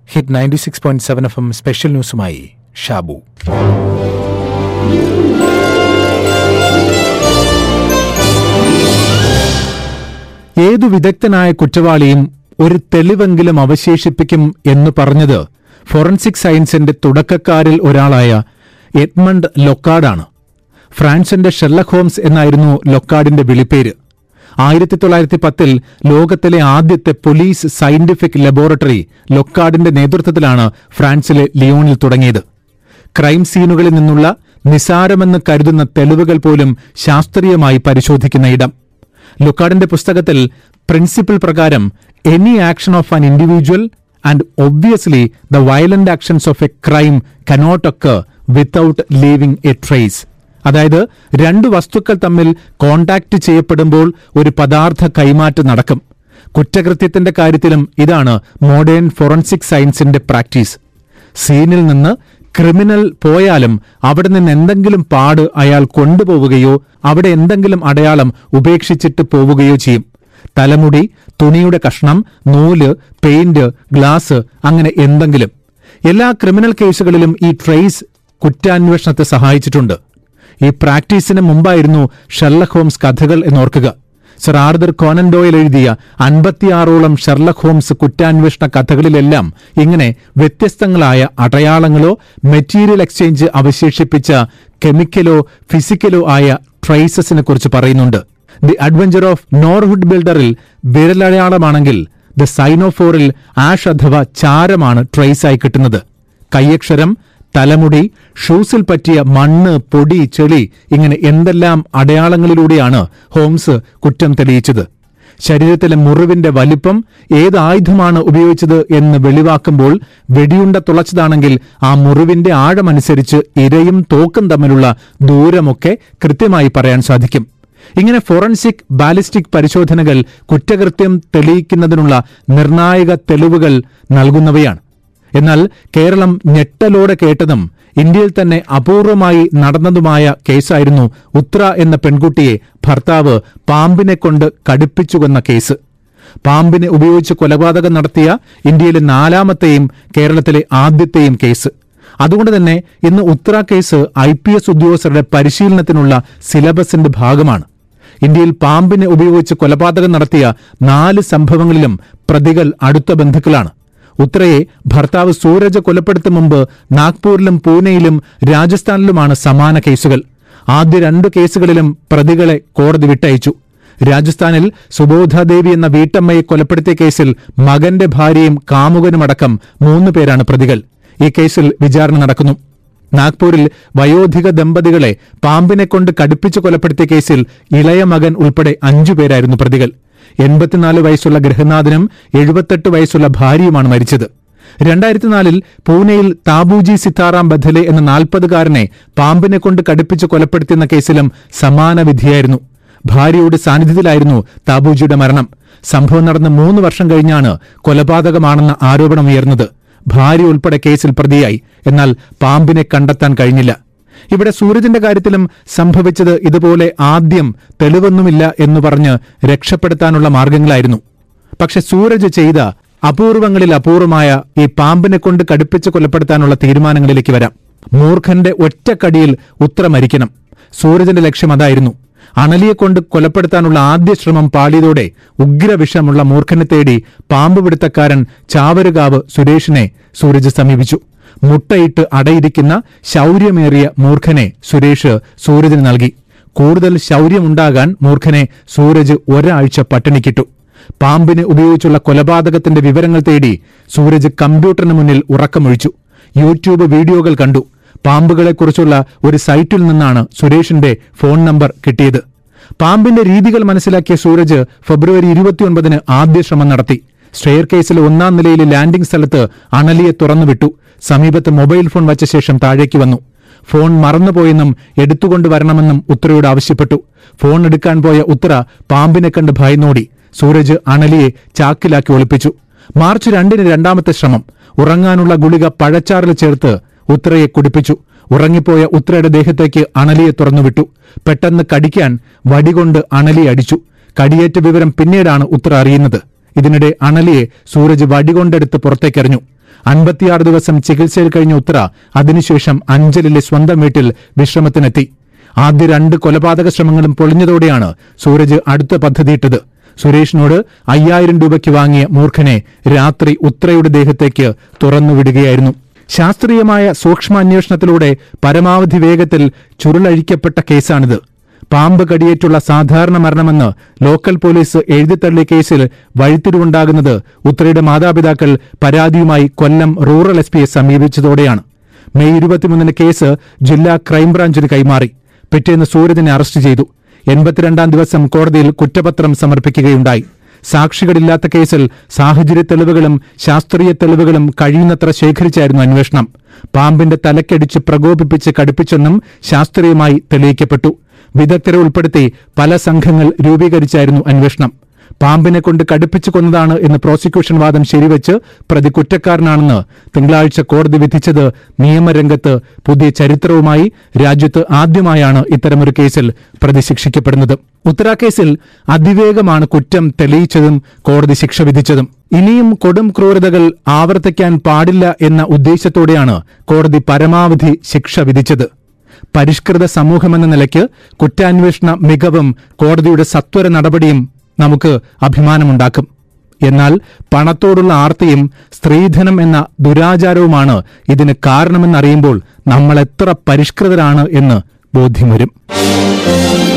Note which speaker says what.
Speaker 1: hit ninety six point seven F M special ന്യൂസുമായി ഷാബു ഏതു വിദഗ്ധനായ കുറ്റവാളിയും ഒരു തെളിവെങ്കിലും അവശേഷിപ്പിക്കും എന്ന് പറഞ്ഞത് ഫോറൻസിക് സയൻസിന്റെ തുടക്കക്കാരിൽ ഒരാളായ എഡ്മണ്ട് ലൊക്കാർഡാണ് ഫ്രാൻസിന്റെ ഷെർലക് ഹോംസ് എന്നായിരുന്നു ലൊക്കാർഡിന്റെ വിളിപ്പേര് ആയിരത്തി തൊള്ളായിരത്തി പത്തിൽ ലോകത്തിലെ ആദ്യത്തെ പോലീസ് സയന്റിഫിക് ലബോറട്ടറി ലൊക്കാർഡിന്റെ നേതൃത്വത്തിലാണ് ഫ്രാൻസിലെ ലിയോണിൽ തുടങ്ങിയത് ക്രൈം സീനുകളിൽ നിന്നുള്ള നിസാരമെന്ന് കരുതുന്ന തെളിവുകൾ പോലും ശാസ്ത്രീയമായി പരിശോധിക്കുന്ന ഇടം ലുക്കാർഡിന്റെ പുസ്തകത്തിൽ പ്രിൻസിപ്പിൾ പ്രകാരം any action of an individual and obviously the violent actions of a crime cannot occur without leaving a trace അതായത് രണ്ട് വസ്തുക്കൾ തമ്മിൽ കോണ്ടാക്ട് ചെയ്യപ്പെടുമ്പോൾ ഒരു പദാർത്ഥ കൈമാറ്റം നടക്കും കുറ്റകൃത്യത്തിന്റെ കാര്യത്തിലും ഇതാണ് മോഡേൺ ഫോറൻസിക് സയൻസിന്റെ പ്രാക്ടീസ് സീനിൽ നിന്ന് ക്രിമിനൽ പോയാലും അവിടെ നിന്ന് എന്തെങ്കിലും പാട് അയാൾ കൊണ്ടുപോവുകയോ അവിടെ എന്തെങ്കിലും അടയാളം ഉപേക്ഷിച്ചിട്ട് പോവുകയോ ചെയ്യും തലമുടി തുണിയുടെ കഷ്ണം നൂല് പെയിന്റ് ഗ്ലാസ് അങ്ങനെ എന്തെങ്കിലും എല്ലാ ക്രിമിനൽ കേസുകളിലും ഈ ട്രേസ് കുറ്റാന്വേഷണത്തെ സഹായിച്ചിട്ടുണ്ട് ഈ പ്രാക്ടീസിന് മുമ്പായിരുന്നു ഷെർലക് ഹോംസ് കഥകൾ എന്നോർക്കുക സർ ആർദർ കോനൻ ഡോയിൽ എഴുതിയ അൻപത്തിയാറോളം ഷെർലക് ഹോംസ് കുറ്റാന്വേഷണ കഥകളിലെല്ലാം ഇങ്ങനെ വ്യത്യസ്തങ്ങളായ അടയാളങ്ങളോ മെറ്റീരിയൽ എക്സ്ചേഞ്ച് അവശേഷിപ്പിച്ച കെമിക്കലോ ഫിസിക്കലോ ആയ ട്രേസസിനെ കുറിച്ച് പറയുന്നുണ്ട് ദി അഡ്വഞ്ചർ ഓഫ് നോർഹുഡ് ബിൽഡറിൽ വിരലടയാളമാണെങ്കിൽ ദ സൈനോഫോറിൽ ആഷ് അഥവാ ചാരമാണ് ട്രേസായി കിട്ടുന്നത് കയ്യക്ഷരം തലമുടി ഷൂസിൽ പറ്റിയ മണ്ണ് പൊടി ചെളി ഇങ്ങനെ എന്തെല്ലാം അടയാളങ്ങളിലൂടെയാണ് ഹോംസ് കുറ്റം തെളിയിച്ചത് ശരീരത്തിലെ മുറിവിന്റെ വലിപ്പം ഏത് ആയുധമാണ് ഉപയോഗിച്ചത് എന്ന് വെളിവാക്കുമ്പോൾ വെടിയുണ്ട തുളച്ചതാണെങ്കിൽ ആ മുറിവിന്റെ ആഴമനുസരിച്ച് ഇരയും തോക്കും തമ്മിലുള്ള ദൂരമൊക്കെ കൃത്യമായി പറയാൻ സാധിക്കും ഇങ്ങനെ ഫോറൻസിക് ബാലിസ്റ്റിക് പരിശോധനകൾ കുറ്റകൃത്യം തെളിയിക്കുന്നതിനുള്ള നിർണായക തെളിവുകൾ നൽകുന്നവയാണ് എന്നാൽ കേരളം ഞെട്ടലോടെ കേട്ടതും ഇന്ത്യയിൽ തന്നെ അപൂർവമായി നടന്നതുമായ കേസായിരുന്നു ഉത്ര എന്ന പെൺകുട്ടിയെ ഭർത്താവ് പാമ്പിനെ കൊണ്ട് കടുപ്പിച്ചുകൊന്ന കേസ് പാമ്പിനെ ഉപയോഗിച്ച് കൊലപാതകം നടത്തിയ ഇന്ത്യയിലെ നാലാമത്തെയും കേരളത്തിലെ ആദ്യത്തെയും കേസ് അതുകൊണ്ട് തന്നെ ഇന്ന് Uthra case I P S ഉദ്യോഗസ്ഥരുടെ പരിശീലനത്തിനുള്ള സിലബസിന്റെ ഭാഗമാണ് ഇന്ത്യയിൽ പാമ്പിനെ ഉപയോഗിച്ച് കൊലപാതകം നടത്തിയ നാല് സംഭവങ്ങളിലും പ്രതികൾ അടുത്ത ബന്ധുക്കളാണ് ഉത്തരയെ ഭർത്താവ് സൂരജ് കൊലപ്പെടുത്തും മുമ്പ് നാഗ്പൂരിലും പൂനെയിലും രാജസ്ഥാനിലുമാണ് സമാന കേസുകൾ ആദ്യ രണ്ടു കേസുകളിലും പ്രതികളെ കോടതി വിട്ടയച്ചു രാജസ്ഥാനിൽ സുബോധാദേവി എന്ന വീട്ടമ്മയെ കൊലപ്പെടുത്തിയ കേസിൽ മകന്റെ ഭാര്യയും കാമുകനുമടക്കം മൂന്ന് പേരാണ് പ്രതികൾ ഈ കേസിൽ വിചാരണ നടക്കുന്നു നാഗ്പൂരിൽ വയോധിക ദമ്പതികളെ പാമ്പിനെ കൊണ്ട് കടുപ്പിച്ച് കൊലപ്പെടുത്തിയ കേസിൽ ഇളയ മകൻ ഉൾപ്പെടെ അഞ്ചു പേരായിരുന്നു പ്രതികൾ എൺപത്തിനാല് വയസ്സുള്ള ഗൃഹനാഥനും എഴുപത്തെട്ട് വയസ്സുള്ള ഭാര്യയുമാണ് മരിച്ചത് രണ്ടായിരത്തിനാലിൽ പൂനെയിൽ താബൂജി സിത്താറാം ബഥലെ എന്ന നാൽപ്പതുകാരനെ പാമ്പിനെ കൊണ്ട് കടുപ്പിച്ച് കൊലപ്പെടുത്തിയെന്ന കേസിലും സമാന വിധിയായിരുന്നു ഭാര്യയുടെ സാന്നിധ്യത്തിലായിരുന്നു താബൂജിയുടെ മരണം സംഭവം നടന്ന് മൂന്ന് വർഷം കഴിഞ്ഞാണ് കൊലപാതകമാണെന്ന ആരോപണം ഉയർന്നത് ഭാര്യ ഉൾപ്പെടെ കേസിൽ പ്രതിയായി എന്നാൽ പാമ്പിനെ കണ്ടെത്താൻ കഴിഞ്ഞില്ല ഇവിടെ സൂരജിന്റെ കാര്യത്തിലും സംഭവിച്ചത് ഇതുപോലെ ആദ്യം തെളിവൊന്നുമില്ല എന്ന് പറഞ്ഞ് രക്ഷപ്പെടുത്താനുള്ള മാർഗങ്ങളായിരുന്നു പക്ഷെ സൂരജ് ചെയ്ത അപൂർവങ്ങളിൽ അപൂർവമായ ഈ പാമ്പിനെ കൊണ്ട് കടുപ്പിച്ച് കൊലപ്പെടുത്താനുള്ള തീരുമാനങ്ങളിലേക്ക് വരാം മൂർഖന്റെ ഒറ്റക്കടിയിൽ ഉത്തര മരിക്കണം സൂരജിന്റെ ലക്ഷ്യം അതായിരുന്നു അണലിയെ കൊണ്ട് കൊലപ്പെടുത്താനുള്ള ആദ്യ ശ്രമം പാളിയതോടെ ഉഗ്രവിഷമുള്ള മൂർഖനെ തേടി പാമ്പ് പിടുത്തക്കാരൻ ചാവരുകാവ് സുരേഷിനെ സൂരജ് സമീപിച്ചു മുട്ടയിട്ട് അടയിരിക്കുന്ന ശൗര്യമേറിയ മൂർഖനെ സുരേഷ് സൂരജിന് നൽകി കൂടുതൽ ശൗര്യമുണ്ടാകാൻ മൂർഖനെ സൂരജ് ഒരാഴ്ച പട്ടിണിക്കിട്ടു പാമ്പിനെ ഉപയോഗിച്ചുള്ള കൊലപാതകത്തിന്റെ വിവരങ്ങൾ തേടി സൂരജ് കമ്പ്യൂട്ടറിന് മുന്നിൽ ഉറക്കമൊഴിച്ചു യൂട്യൂബ് വീഡിയോകൾ കണ്ടു പാമ്പുകളെക്കുറിച്ചുള്ള ഒരു സൈറ്റിൽ നിന്നാണ് സുരേഷിന്റെ ഫോൺ നമ്പർ കിട്ടിയത് പാമ്പിന്റെ രീതികൾ മനസ്സിലാക്കിയ സൂരജ് ഫെബ്രുവരി ഇരുപത്തിയൊൻപതിന് ആദ്യ ശ്രമം നടത്തി സ്റ്റെയർ കേസിൽ ഒന്നാം നിലയിലെ ലാൻഡിംഗ് സ്ഥലത്ത് അണലിയെ തുറന്നുവിട്ടു സമീപത്ത് മൊബൈൽ ഫോൺ വച്ച ശേഷം താഴേക്ക് വന്നു ഫോൺ മറന്നുപോയെന്നും എടുത്തുകൊണ്ടുവരണമെന്നും ഉത്തരയോട് ആവശ്യപ്പെട്ടു ഫോൺ എടുക്കാൻ പോയ ഉത്തര പാമ്പിനെ കണ്ട് ഭയന്നോടി സൂരജ് അണലിയെ ചാക്കിലാക്കി ഒളിപ്പിച്ചു മാർച്ച് രണ്ടിന് രണ്ടാമത്തെ ശ്രമം ഉറങ്ങാനുള്ള ഗുളിക പഴച്ചാറിൽ ചേർത്ത് ഉത്തരയെ കുടിപ്പിച്ചു ഉറങ്ങിപ്പോയ ഉത്രയുടെ ദേഹത്തേക്ക് അണലിയെ തുറന്നുവിട്ടു പെട്ടെന്ന് കടിക്കാൻ വടികൊണ്ട് അണലി അടിച്ചു കടിയേറ്റ വിവരം പിന്നീടാണ് ഉത്ര അറിയുന്നത് ഇതിനിടെ അണലിയെ സൂരജ് വടികൊണ്ടെടുത്ത് പുറത്തേക്കെറിഞ്ഞു അൻപത്തിയാറ് ദിവസം ചികിത്സയിൽ കഴിഞ്ഞ ഉത്തര അതിനുശേഷം അഞ്ചലിലെ സ്വന്തം വീട്ടിൽ വിശ്രമത്തിനെത്തി ആദ്യ രണ്ട് കൊലപാതക ശ്രമങ്ങളും പൊളിഞ്ഞതോടെയാണ് സൂരജ് അടുത്ത പദ്ധതിയിട്ടത് സുരേഷിനോട് അയ്യായിരം രൂപയ്ക്ക് വാങ്ങിയ മൂർഖനെ രാത്രി ഉത്രയുടെ ദേഹത്തേക്ക് തുറന്നുവിടുകയായിരുന്നു ശാസ്ത്രീയമായ സൂക്ഷ്മാന്വേഷണത്തിലൂടെ പരമാവധി വേഗത്തിൽ ചുരുളഴിക്കപ്പെട്ട കേസാണിത് പാമ്പ് കടിയേറ്റുള്ള സാധാരണ മരണമെന്ന് ലോക്കൽ പോലീസ് എഴുതിത്തള്ളിയ കേസിൽ വഴിത്തിരിവുണ്ടാകുന്നത് ഉത്രയുടെ മാതാപിതാക്കൾ പരാതിയുമായി കൊല്ലം റൂറൽ എസ് പിയെ സമീപിച്ചതോടെയാണ് മെയ് ഇരുപത്തിമൂന്നിന് കേസ് ജില്ലാ ക്രൈംബ്രാഞ്ചിന് കൈമാറി പിറ്റേന്ന് സൂരജിനെ അറസ്റ്റ് ചെയ്തു എൺപത്തിരണ്ടാം ദിവസം കോടതിയിൽ കുറ്റപത്രം സമർപ്പിക്കുകയുണ്ടായി സാക്ഷികളില്ലാത്ത കേസിൽ സാഹചര്യ തെളിവുകളും ശാസ്ത്രീയ തെളിവുകളും കഴിയുന്നത്ര ശേഖരിച്ചായിരുന്നു അന്വേഷണം പാമ്പിന്റെ തലക്കടിച്ച് പ്രകോപിപ്പിച്ച് കടുപ്പിച്ചെന്നും ശാസ്ത്രീയമായി തെളിയിക്കപ്പെട്ടു വിദഗ്ധരെ ഉൾപ്പെടുത്തി പല സംഘങ്ങൾ രൂപീകരിച്ചായിരുന്നു അന്വേഷണം പാമ്പിനെ കൊണ്ട് കടുപ്പിച്ചു കൊന്നതാണ് എന്ന് പ്രോസിക്യൂഷൻ വാദം ശരിവെച്ച് പ്രതി കുറ്റക്കാരനാണെന്ന് തിങ്കളാഴ്ച കോടതി വിധിച്ചത് നിയമരംഗത്ത് പുതിയ ചരിത്രവുമായി രാജ്യത്ത് ആദ്യമായാണ് ഇത്തരമൊരു കേസിൽ പ്രതി ശിക്ഷിക്കപ്പെടുന്നത് ഉത്തരാ കേസിൽ അതിവേഗമാണ് കുറ്റം തെളിയിച്ചതും കോടതി ശിക്ഷ വിധിച്ചതും ഇനിയും കൊടും ക്രൂരതകൾ ആവർത്തിക്കാൻ പാടില്ല എന്ന ഉദ്ദേശത്തോടെയാണ് കോടതി പരമാവധി ശിക്ഷ വിധിച്ചത് പരിഷ്കൃത സമൂഹമെന്ന നിലയ്ക്ക് കുറ്റാന്വേഷണ മികവും കോടതിയുടെ സത്വര നടപടിയും നമുക്ക് അഭിമാനമുണ്ടാക്കും എന്നാൽ പണത്തോടുള്ള ആർത്തിയും സ്ത്രീധനം എന്ന ദുരാചാരവുമാണ് ഇതിന് കാരണമെന്നറിയുമ്പോൾ നമ്മൾ എത്ര പരിഷ്കൃതരാണ് എന്ന് ബോധ്യം വരും